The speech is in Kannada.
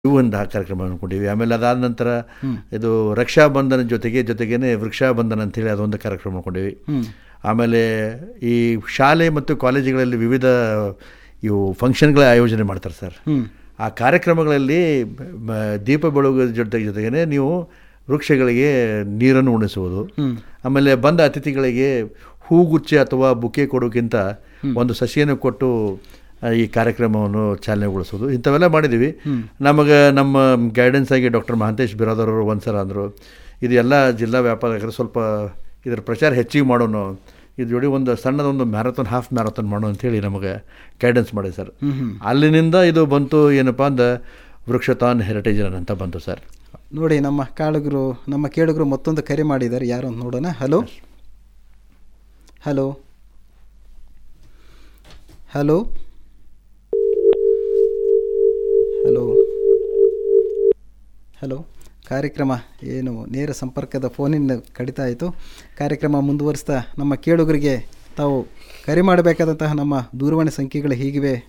ಇವು ಒಂದು ಕಾರ್ಯಕ್ರಮ ಅಂದ್ಕೊಂಡಿವಿ ಆಮೇಲೆ ಅದಾದ ನಂತರ ಇದು ರಕ್ಷಾಬಂಧನ ಜೊತೆಗೆ ಜೊತೆಗೇನೆ ವೃಕ್ಷಾಬಂಧನ ಅಂತೇಳಿ ಅದೊಂದು ಕಾರ್ಯಕ್ರಮ ಮಾಡ್ಕೊಂಡಿವಿ ಆಮೇಲೆ ಈ ಶಾಲೆ ಮತ್ತು ಕಾಲೇಜುಗಳಲ್ಲಿ ವಿವಿಧ ಇವು ಫಂಕ್ಷನ್ಗಳ ಆಯೋಜನೆ ಮಾಡ್ತಾರೆ ಸರ್ ಆ ಕಾರ್ಯಕ್ರಮಗಳಲ್ಲಿ ಮ- ದೀಪ ಬೆಳಗೋದ್ರ ಜೊತೆ ಜೊತೆಗೇನೆ ನೀವು ವೃಕ್ಷಗಳಿಗೆ ನೀರನ್ನು ಉಣಿಸುವುದು ಆಮೇಲೆ ಬಂದ ಅತಿಥಿಗಳಿಗೆ ಹೂಗುಚ್ಚೆ ಅಥವಾ ಬುಕ್ಕೆ ಕೊಡೋಕ್ಕಿಂತ ಒಂದು ಸಸಿಯನ್ನು ಕೊಟ್ಟು ಆ, ಈ ಕಾರ್ಯಕ್ರಮವನ್ನು ಚಾಲನೆಗೊಳಿಸೋದು ಇಂಥವೆಲ್ಲ ಮಾಡಿದ್ದೀವಿ ನಮಗೆ ನಮ್ಮ ಗೈಡೆನ್ಸ್ ಆಗಿ ಡಾಕ್ಟರ್ ಮಹಾಂತೇಶ್ ಬಿರಾದರವರು ಒಂದು ಸಲ ಅಂದರು ಇದು ಎಲ್ಲ ಜಿಲ್ಲಾ ವ್ಯಾಪಾರಕರು ಸ್ವಲ್ಪ ಇದರ ಪ್ರಚಾರ ಹೆಚ್ಚಿಗೆ ಮಾಡೋಣ ಇದು ಜೋಡಿ ಒಂದು ಸಣ್ಣದೊಂದು ಮ್ಯಾರಥಾನ್ ಹಾಫ್ ಮ್ಯಾರಥಾನ್ ಮಾಡೋಣ ಅಂತೇಳಿ ನಮಗೆ ಗೈಡೆನ್ಸ್ ಮಾಡಿ ಸರ್ ಅಲ್ಲಿನಿಂದ ಇದು ಬಂತು ಏನಪ್ಪ ಅಂದ್ರೆ ವೃಕ್ಷತಾನ್ ಹೆರಿಟೇಜ್ ರನ್ ಅಂತ ಬಂತು ಸರ್ ನೋಡಿ ನಮ್ಮ ಕಾಳುಗರು ನಮ್ಮ ಕೇಳುಗರು ಮತ್ತೊಂದು ಕರೆ ಮಾಡಿದ್ದಾರೆ ಯಾರು ಅಂತ ನೋಡೋಣ hello hello hello hello hello ಕಾರ್ಯಕ್ರಮ ಏನು ನೇರ ಸಂಪರ್ಕದ ಫೋನಿಂದ ಕಡಿತ ಆಯಿತು ಕಾರ್ಯಕ್ರಮ ಮುಂದುವರಿಸ್ತಾ ನಮ್ಮ ಕೇಳುಗರಿಗೆ ತಾವು ಕರೆ ಮಾಡಬೇಕಾದಂತಹ ನಮ್ಮ ದೂರವಾಣಿ ಸಂಖ್ಯೆಗಳು ಹೀಗಿವೆ